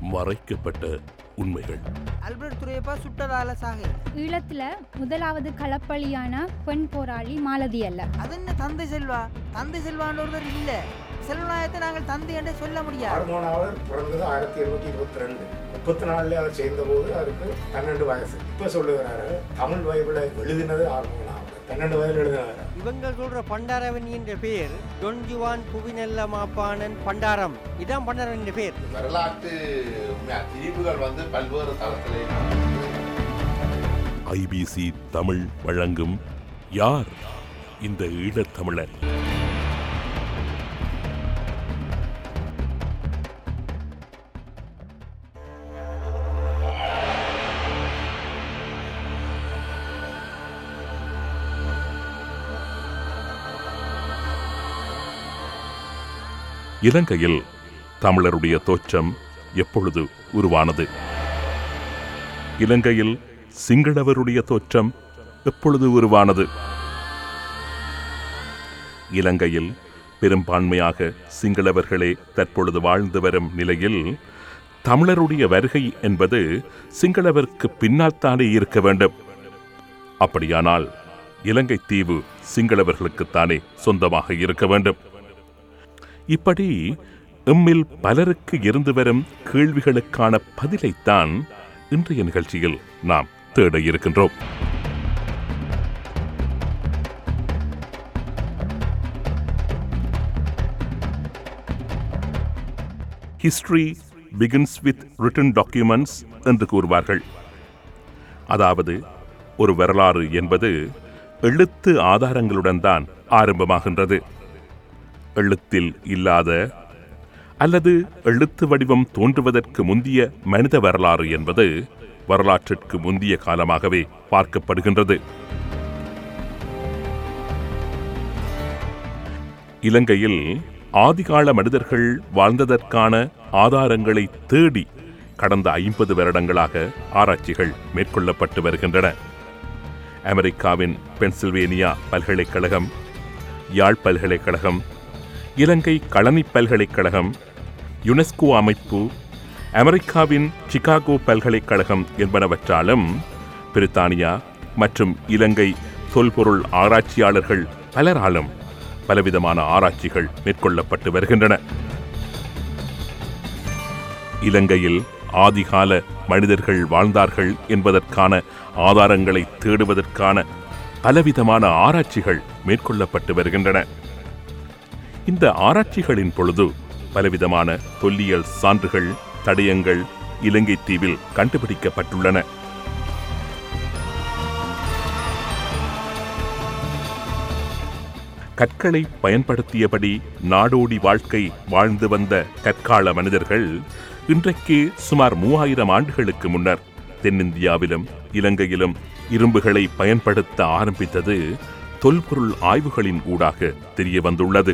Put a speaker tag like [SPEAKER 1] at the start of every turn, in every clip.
[SPEAKER 1] மறைக்கப்பட்ட உண்மைகள்
[SPEAKER 2] அல்பர்ட் துரையப்பா சுட்டதால சாகை
[SPEAKER 3] ஈழத்துல முதலாவது களப்பலியான பெண் போராளி மாலதி அல்ல
[SPEAKER 2] அது என்ன தந்தை செல்வா தந்தை செல்வான்ற ஒருவர் இல்ல செல்வநாயகத்தை நாங்கள் தந்தை என்றே சொல்ல முடியாது
[SPEAKER 4] ஹார்மோனாவர் பிறந்தது ஆயிரத்தி எழுநூத்தி இருபத்தி ரெண்டு முப்பத்தி நாலுல அவர் சேர்ந்தபோது அவருக்கு பன்னெண்டு வயசு இப்ப சொல்லுகிறாரு தமிழ் பைபிளை எழுதினது ஹார்மோனாவர் பன்னெண்டு வயதில் எழுதினார்
[SPEAKER 5] இவங்க சொல்ற பண்டாரவன் என்ற பேர் டொன் ஜுவான் புவிநெல்ல மாப்பானன் பண்டாரம் இதான் பண்டாரன் என்ற பேர்
[SPEAKER 6] வரலாற்று உண்மையா திரிவுகள் வந்து பல்வேறு தளத்திலே
[SPEAKER 1] ஐபிசி தமிழ் வழங்கும் யார் இந்த ஈழத்தமிழர் இலங்கையில் தமிழருடைய தோற்றம் எப்பொழுது உருவானது இலங்கையில் சிங்களவருடைய தோற்றம் எப்பொழுது உருவானது இலங்கையில் பெரும்பான்மையாக சிங்களவர்களே தற்பொழுது வாழ்ந்து வரும் நிலையில் தமிழருடைய வருகை என்பது சிங்களவருக்கு பின்னால் தானே இருக்க வேண்டும் அப்படியானால் இலங்கை தீவு சிங்களவர்களுக்குத்தானே சொந்தமாக இருக்க வேண்டும் இப்படி எம்மில் பலருக்கு இருந்து வரும் கேள்விகளுக்கான பதிலைத்தான் இன்றைய நிகழ்ச்சியில் நாம் தேட இருக்கின்றோம் history begins with written documents என்று கூறுவார்கள் அதாவது ஒரு வரலாறு என்பது எழுத்து ஆதாரங்களுடன் தான் ஆரம்பமாகின்றது எழுத்தில் இல்லாத அல்லது எழுத்து வடிவம் தோன்றுவதற்கு முந்திய மனித வரலாறு என்பது வரலாற்றிற்கு முந்திய காலமாகவே பார்க்கப்படுகின்றது இலங்கையில் ஆதிகால மனிதர்கள் வாழ்ந்ததற்கான ஆதாரங்களை தேடி கடந்த ஐம்பது வருடங்களாக ஆராய்ச்சிகள் மேற்கொள்ளப்பட்டு வருகின்றன அமெரிக்காவின் பென்சில்வேனியா பல்கலைக்கழகம் யாழ் பல்கலைக்கழகம் இலங்கை களனி பல்கலைக்கழகம் யுனெஸ்கோ அமைப்பு அமெரிக்காவின் சிகாகோ பல்கலைக்கழகம் என்பனவற்றாலும் பிரித்தானியா மற்றும் இலங்கை தொல்பொருள் ஆராய்ச்சியாளர்கள் பலராலும் பலவிதமான ஆராய்ச்சிகள் மேற்கொள்ளப்பட்டு வருகின்றன இலங்கையில் ஆதிகால மனிதர்கள் வாழ்ந்தார்கள் என்பதற்கான ஆதாரங்களை தேடுவதற்கான பலவிதமான ஆராய்ச்சிகள் மேற்கொள்ளப்பட்டு வருகின்றன இந்த ஆராய்ச்சிகளின் பொழுது பலவிதமான தொல்லியல் சான்றுகள் தடயங்கள் இலங்கை தீவில் கண்டுபிடிக்கப்பட்டுள்ளன கற்களை பயன்படுத்தியபடி நாடோடி வாழ்க்கை வாழ்ந்து வந்த கற்கால மனிதர்கள் இன்றைக்கு சுமார் மூவாயிரம் ஆண்டுகளுக்கு முன்னர் தென்னிந்தியாவிலும் இலங்கையிலும் இரும்புகளை பயன்படுத்த ஆரம்பித்தது தொல்பொருள் ஆய்வுகளின் ஊடாக தெரிய வந்துள்ளது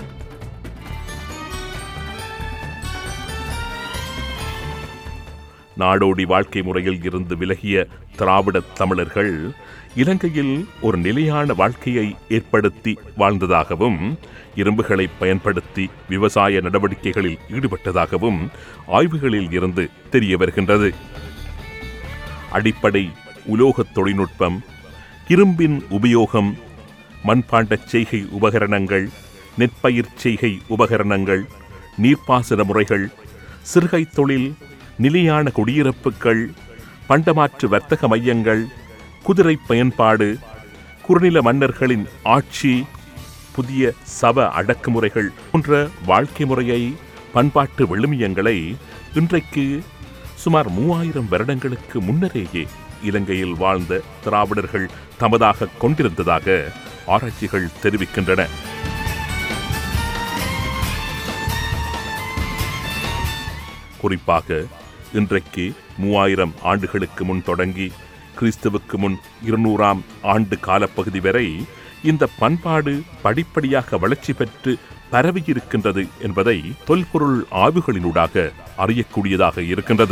[SPEAKER 1] நாடோடி வாழ்க்கை முறையில் இருந்து விலகிய திராவிடத் தமிழர்கள் இலங்கையில் ஒரு நிலையான வாழ்க்கையை ஏற்படுத்தி வாழ்ந்ததாகவும் இரும்புகளை பயன்படுத்தி விவசாய நடவடிக்கைகளில் ஈடுபட்டதாகவும் ஆய்வுகளில் இருந்து தெரிய வருகின்றது அடிப்படை உலோகத் தொழில்நுட்பம் இரும்பின் உபயோகம் மண்பாண்டச் செய்கை உபகரணங்கள் நெற்பயிர் செய்கை உபகரணங்கள் நீர்ப்பாசன முறைகள் சிறுகை தொழில் நிலையான குடியிருப்புகள் பண்டமாற்று வர்த்தக மையங்கள் குதிரை பயன்பாடு குறுநில மன்னர்களின் ஆட்சி புதிய சப அடக்குமுறைகள் போன்ற வாழ்க்கை முறையை பண்பாட்டு விழுமியங்களை இன்றைக்கு சுமார் மூவாயிரம் வருடங்களுக்கு முன்னரேயே இலங்கையில் வாழ்ந்த திராவிடர்கள் தமதாக கொண்டிருந்ததாக ஆராய்ச்சிகள் தெரிவிக்கின்றன குறிப்பாக இன்றைக்கு மூவாயிரம் ஆண்டுகளுக்கு முன் தொடங்கி கிறிஸ்துவுக்கு முன் இருநூறாம் ஆண்டு காலப்பகுதி வரை இந்த பண்பாடு படிப்படியாக வளர்ச்சி பெற்று பரவியிருக்கின்றது என்பதை தொல்பொருள் ஆய்வுகளினூடாக அறியக்கூடியதாக இருக்கின்றது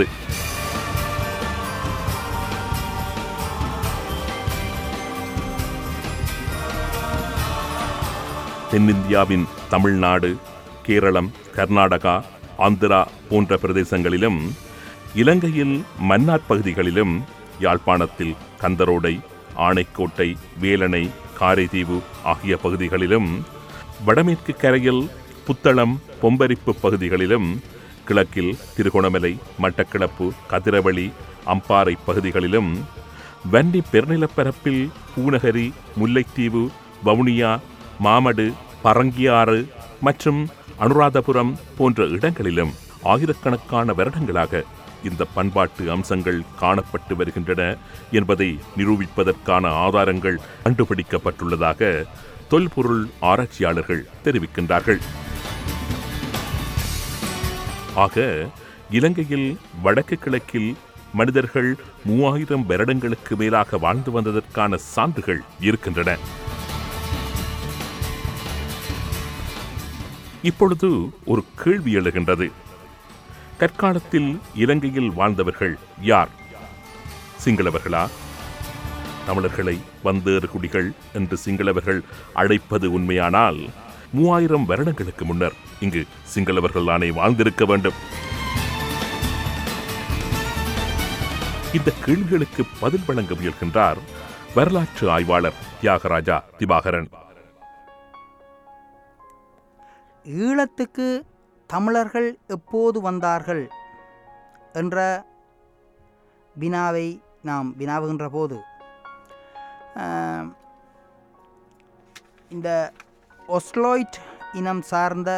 [SPEAKER 1] தென்னிந்தியாவின் தமிழ்நாடு கேரளம் கர்நாடகா ஆந்திரா போன்ற பிரதேசங்களிலும் இலங்கையில் மன்னார் பகுதிகளிலும் யாழ்ப்பாணத்தில் கந்தரோடை ஆணைக்கோட்டை வேலணை காரைதீவு ஆகிய பகுதிகளிலும் வடமேற்கு கரையில் புத்தளம் பொம்பரிப்பு பகுதிகளிலும் கிழக்கில் திருகோணமலை மட்டக்கிளப்பு கதிரவளி அம்பாறை பகுதிகளிலும் வன்னி பெருநிலப்பரப்பில் பூநகரி முல்லைத்தீவு வவுனியா மாமடு பரங்கியாறு மற்றும் அனுராதபுரம் போன்ற இடங்களிலும் ஆயிரக்கணக்கான வருடங்களாக இந்த பண்பாட்டு அம்சங்கள் காணப்பட்டு வருகின்றன என்பதை நிரூபிப்பதற்கான ஆதாரங்கள் கண்டுபிடிக்கப்பட்டுள்ளதாக தொல்பொருள் ஆராய்ச்சியாளர்கள் தெரிவிக்கின்றார்கள் ஆக இலங்கையில் வடக்கு கிழக்கில் மனிதர்கள் மூவாயிரம் வருடங்களுக்கு மேலாக வாழ்ந்து வந்ததற்கான சான்றுகள் இருக்கின்றன இப்பொழுது ஒரு கேள்வி எழுகின்றது கற்காலத்தில் இலங்கையில் வாழ்ந்தவர்கள் யார் சிங்களவர்களா தமிழர்களை வந்தேறு குடிகள் என்று சிங்களவர்கள் அழைப்பது உண்மையானால் மூவாயிரம் வருடங்களுக்கு முன்னர் இங்கு சிங்களவர்கள் தானே வாழ்ந்திருக்க வேண்டும் இந்த கேள்விகளுக்கு பதில் வழங்க முயல்கின்றார் வரலாற்று ஆய்வாளர் தியாகராஜா திவாகரன்
[SPEAKER 2] ஈழத்துக்கு தமிழர்கள் எப்போது வந்தார்கள் என்ற வினாவை நாம் வினாவுகின்ற போது ஆம், இந்த ஒஸ்லோய்ட் இனம் சார்ந்த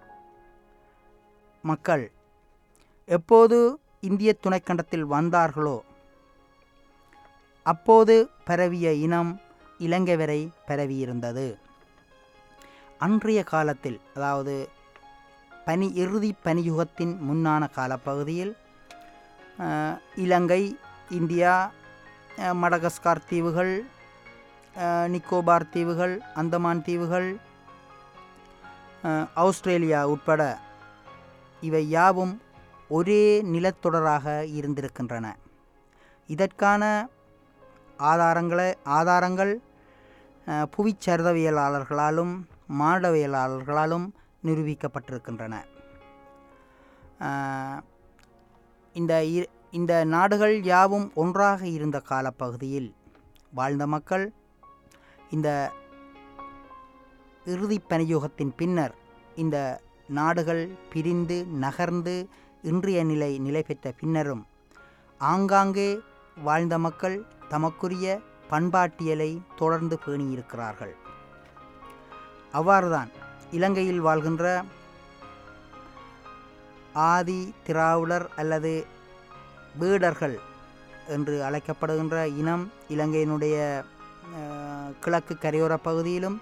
[SPEAKER 2] மக்கள் எப்போது இந்திய துணைக்கண்டத்தில் வந்தார்களோ அப்போது பரவிய இனம் இலங்கை வரை பரவியிருந்தது அன்றைய காலத்தில் அதாவது பனி இறுதி பனியுகத்தின் முன்னான காலப்பகுதியில் அஹ், இலங்கை இந்தியா அஹ், மடகஸ்கார் தீவுகள் அஹ், நிக்கோபார் தீவுகள் அந்தமான் தீவுகள் அஹ், ஆஸ்திரேலியா உட்பட இவை யாவும் ஒரே நிலத்தொடராக இருந்திருக்கின்றன இதற்கான ஆதாரங்களை ஆதாரங்கள் அஹ், புவிச்சரிதவியலாளர்களாலும் மாடவியலாளர்களாலும் நிரூபிக்கப்பட்டிருக்கின்றன அஹ், இந்த இ- இந்த நாடுகள் யாவும் ஒன்றாக இருந்த காலப்பகுதியில் வாழ்ந்த மக்கள் இந்த இறுதி பனியுகத்தின் பின்னர் இந்த நாடுகள் பிரிந்து நகர்ந்து இன்றைய நிலை நிலை பெற்ற பின்னரும் ஆங்காங்கே வாழ்ந்த மக்கள் தமக்குரிய பண்பாட்டியலை தொடர்ந்து பேணியிருக்கிறார்கள் அவ்வாறுதான் இலங்கையில் வாழ்கின்ற ஆதி திராவிடர் அல்லது வீடர்கள் என்று அழைக்கப்படுகின்ற இனம் இலங்கையினுடைய அஹ், கிழக்கு கரையோரப் பகுதியிலும்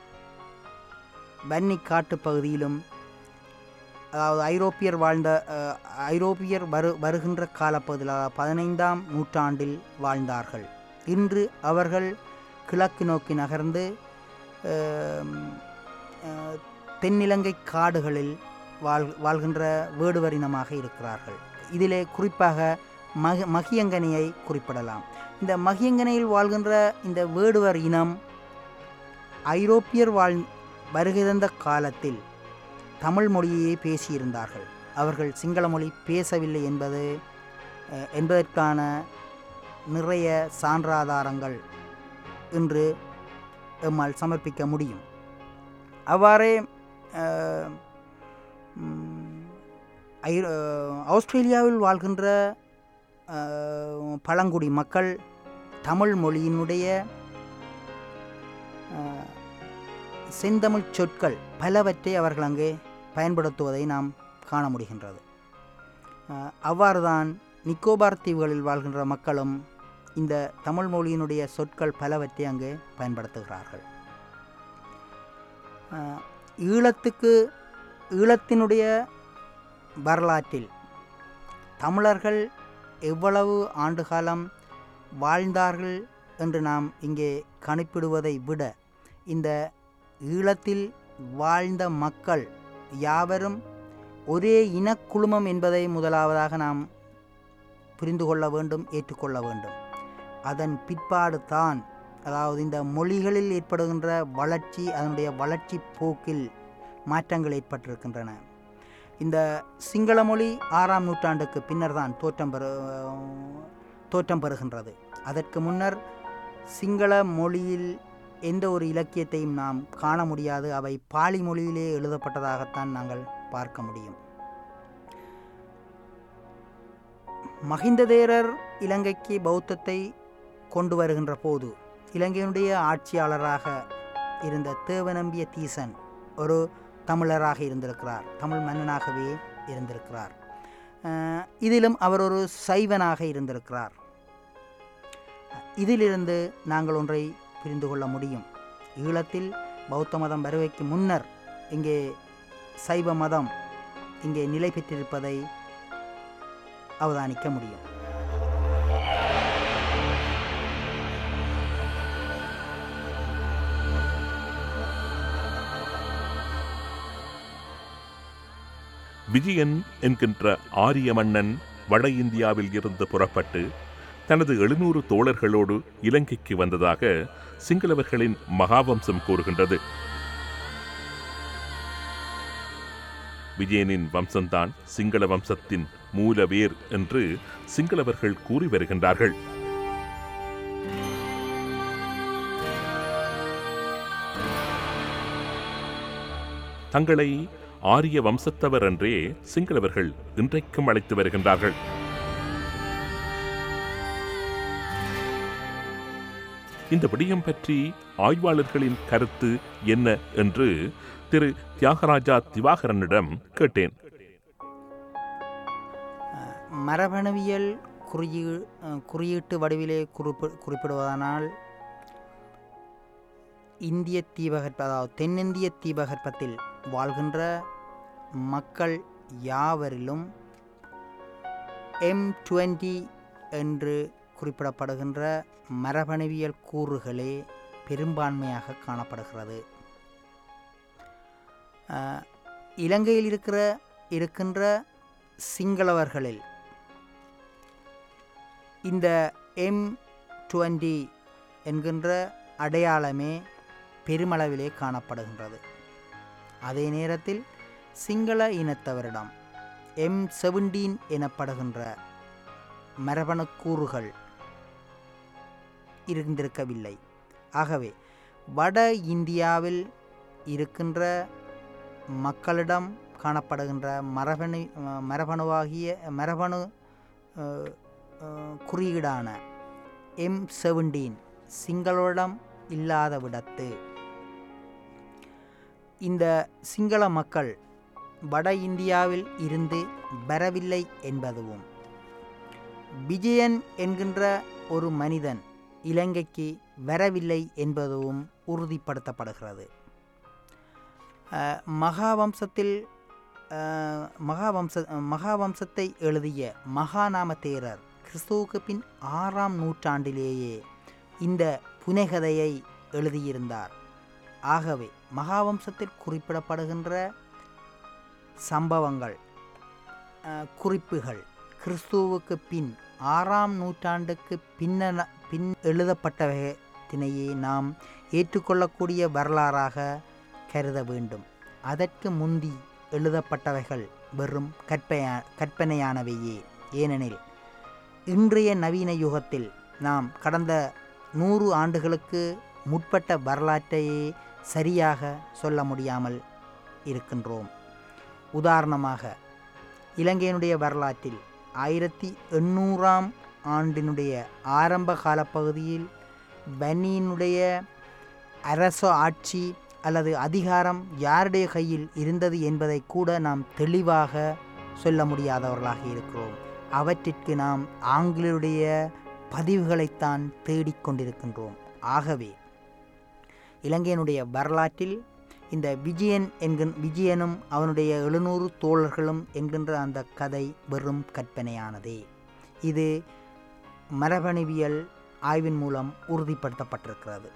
[SPEAKER 2] வன்னி காட்டுப் பகுதியிலும் அதாவது ஐரோப்பியர் வாழ்ந்த அஹ், ஐரோப்பியர் வரு வருகின்ற காலப்பகுதியில் அதாவது பதினைந்தாம் நூற்றாண்டில் வாழ்ந்தார்கள் இன்று அவர்கள் கிழக்கு நோக்கி நகர்ந்து அஹ், அஹ், தென்னிலங்கை காடுகளில் வாழ் வாழ்கின்ற வேடுவர் இனமாக இருக்கிறார்கள் இதிலே குறிப்பாக மக மகியங்கனியை குறிப்பிடலாம் இந்த மகியங்கனையில் வாழ்கின்ற இந்த வேடுவர் இனம் ஐரோப்பியர் வாழ் வருகை தந்த காலத்தில் தமிழ் மொழியையே பேசியிருந்தார்கள் அவர்கள் சிங்கள மொழி பேசவில்லை என்பது அஹ், என்பதற்கான நிறைய சான்றாதாரங்கள் இன்று எம்மால் சமர்ப்பிக்க முடியும் அவ்வாறே அஹ், ம், ஐ- அஹ், ஆஸ்திரேலியாவில் வாழ்கின்ற அஹ், பழங்குடி மக்கள் தமிழ் மொழியினுடைய அஹ், செந்தமிழ் சொற்கள் பலவற்றை அவர்கள் அங்கே பயன்படுத்துவதை நாம் காண முடிகின்றது அஹ், அவ்வாறுதான் நிக்கோபார் தீவுகளில் வாழ்கின்ற மக்களும் இந்த தமிழ் மொழியினுடைய சொற்கள் பலவற்றை அங்கே பயன்படுத்துகிறார்கள் அஹ், ஈழத்துக்கு ஈழத்தினுடைய வரலாற்றில் தமிழர்கள் எவ்வளவு ஆண்டுகாலம் வாழ்ந்தார்கள் என்று நாம் இங்கே கணிப்பிடுவதை விட இந்த ஈழத்தில் வாழ்ந்த மக்கள் யாவரும் ஒரே இனக்குழுமம் என்பதை முதலாவதாக நாம் புரிந்து கொள்ள வேண்டும் ஏற்றுக்கொள்ள வேண்டும் அதன் பிற்பாடு தான் அதாவது இந்த மொழிகளில் ஏற்படுகின்ற வளர்ச்சி அதனுடைய வளர்ச்சி போக்கில் மாற்றங்கள் ஏற்பட்டிருக்கின்றன இந்த சிங்கள மொழி ஆறாம் நூற்றாண்டுக்கு பின்னர் தான் தோற்றம் பெறு தோற்றம் பெறுகின்றது அதற்கு முன்னர் சிங்கள மொழியில் எந்த ஒரு இலக்கியத்தையும் நாம் காண முடியாது அவை பாலி மொழியிலே எழுதப்பட்டதாகத்தான் நாங்கள் பார்க்க முடியும் மகிந்த தேரர் இலங்கைக்கு பௌத்தத்தை கொண்டு வருகின்ற போது இலங்கையினுடைய ஆட்சியாளராக இருந்த தேவநம்பிய தீசன் ஒரு தமிழராக இருந்திருக்கிறார் தமிழ் மன்னனாகவே இருந்திருக்கிறார் அஹ், இதிலும் அவர் ஒரு சைவனாக இருந்திருக்கிறார் இதிலிருந்து நாங்கள் ஒன்றை புரிந்து கொள்ள முடியும் ஈழத்தில் பௌத்த மதம் வருகைக்கு முன்னர் இங்கே சைவ மதம் இங்கே நிலை பெற்றிருப்பதை அவதானிக்க முடியும்
[SPEAKER 1] விஜயன் என்கின்ற ஆரிய மன்னன் வட இந்தியாவில் இருந்து புறப்பட்டு தனது எழுநூறு தோழர்களோடு இலங்கைக்கு வந்ததாக சிங்களவர்களின் மகாவம்சம் கூறுகின்றது விஜயனின் வம்சம்தான் சிங்கள வம்சத்தின் மூலவேர் என்று சிங்களவர்கள் கூறி வருகின்றார்கள் தங்களை ஆரிய வம்சத்தவர் என்றே சிங்களவர்கள் இன்றைக்கும் அழைத்து வருகின்றார்கள் இந்த விடயம் பற்றி ஆய்வாளர்களின் கருத்து என்ன என்று திரு தியாகராஜா திவாகரனிடம் கேட்டேன்
[SPEAKER 2] மரபணுவியல் குறியீ அஹ், குறியீட்டு வடிவிலே குறிப்பு குறிப்பிடுவதனால் இந்திய தீபகற்ப அதாவது தென்னிந்திய தீபகற்பத்தில் வாழ்கின்ற மக்கள் யாவரிலும் எம் டுவெண்ட்டி என்று குறிப்பிடப்படுகின்ற மரபணுவியல் கூறுகளே பெரும்பான்மையாக காணப்படுகிறது அஹ், இலங்கையில் இருக்கிற இருக்கின்ற சிங்களவர்களில் இந்த எம் டுவெண்ட்டி என்கின்ற அடையாளமே பெருமளவிலே காணப்படுகின்றது அதே நேரத்தில் சிங்கள இனத்தவரிடம் எம் செவன்டீன் எனப்படுகின்ற மரபணுக்கூறுகள் இருந்திருக்கவில்லை ஆகவே வட இந்தியாவில் இருக்கின்ற மக்களிடம் காணப்படுகின்ற மரபணு அஹ், மரபணுவாகிய மரபணு அஹ், அஹ், குறியீடான எம் செவன்டீன் சிங்களோடம் இல்லாத விடத்து இந்த சிங்கள மக்கள் வட இந்தியாவில் இருந்து வரவில்லை என்பதுவும் விஜயன் என்கின்ற ஒரு மனிதன் இலங்கைக்கு வரவில்லை என்பதும் உறுதிப்படுத்தப்படுகிறது அஹ், மகாவம்சத்தில் அஹ், மகாவம்ச மகாவம்சத்தை எழுதிய மகாநாம தேரர் கிறிஸ்துவுக்கு பின் ஆறாம் நூற்றாண்டிலேயே இந்த புனைகதையை எழுதியிருந்தார் ஆகவே மகாவம்சத்தில் குறிப்பிடப்படுகின்ற சம்பவங்கள் அஹ், குறிப்புகள் கிறிஸ்துவுக்கு பின் ஆறாம் நூற்றாண்டுக்கு பின்ன பின் எழுதப்பட்டவற்றினையே நாம் ஏற்றுக்கொள்ளக்கூடிய வரலாறாக கருத வேண்டும் அதற்கு முந்தி எழுதப்பட்டவைகள் வெறும் கற்பையா கற்பனையானவையே ஏனெனில் இன்றைய நவீன யுகத்தில் நாம் கடந்த நூறு ஆண்டுகளுக்கு முற்பட்ட வரலாற்றையே சரியாக சொல்ல முடியாமல் இருக்கின்றோம் உதாரணமாக இலங்கையினுடைய வரலாற்றில் ஆயிரத்தி எண்ணூறாம் ஆண்டினுடைய ஆரம்ப காலப்பகுதியில் பனியினுடைய அரச ஆட்சி அல்லது அதிகாரம் யாருடைய கையில் இருந்தது என்பதை கூட நாம் தெளிவாக சொல்ல முடியாதவர்களாக இருக்கிறோம் அவற்றிற்கு நாம் ஆங்கிலேயருடைய பதிவுகளைத்தான் தேடிக்கொண்டிருக்கின்றோம் ஆகவே இலங்கையினுடைய வரலாற்றில் இந்த விஜயன் என்கின் விஜயனும் அவனுடைய எழுநூறு தோழர்களும் என்கின்ற அந்த கதை வெறும் கற்பனையானதே இது மரபணுவியல் ஆய்வின் மூலம் உறுதிப்படுத்தப்பட்டிருக்கிறது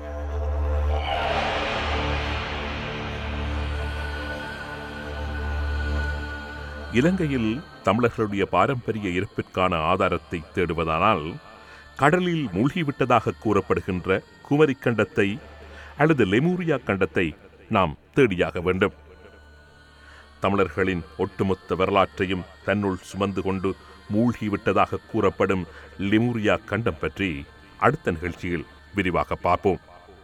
[SPEAKER 1] இலங்கையில் தமிழர்களுடைய பாரம்பரிய இருப்பிற்கான ஆதாரத்தை தேடுவதானால் கடலில் மூழ்கிவிட்டதாக கூறப்படுகின்ற குமரி கண்டத்தை அல்லது லெமூரியா கண்டத்தை நாம் தேடியாக வேண்டும் தமிழர்களின் ஒட்டுமொத்த வரலாற்றையும் தன்னுள் சுமந்து கொண்டு மூழ்கிவிட்டதாக கூறப்படும் லிமுரியா கண்டம் பற்றி அடுத்த நிகழ்ச்சியில் விரிவாக பார்ப்போம்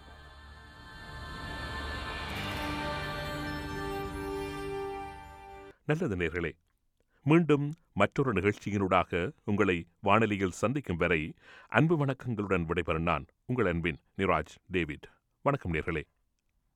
[SPEAKER 1] நல்லது நேர்களே மீண்டும் மற்றொரு நிகழ்ச்சியினூடாக உங்களை வானொலியில் சந்திக்கும் வரை அன்பு வணக்கங்களுடன் விடைபெறும் நான் உங்கள் அன்பின் நிராஜ் டேவிட் வணக்கம் நேர்களே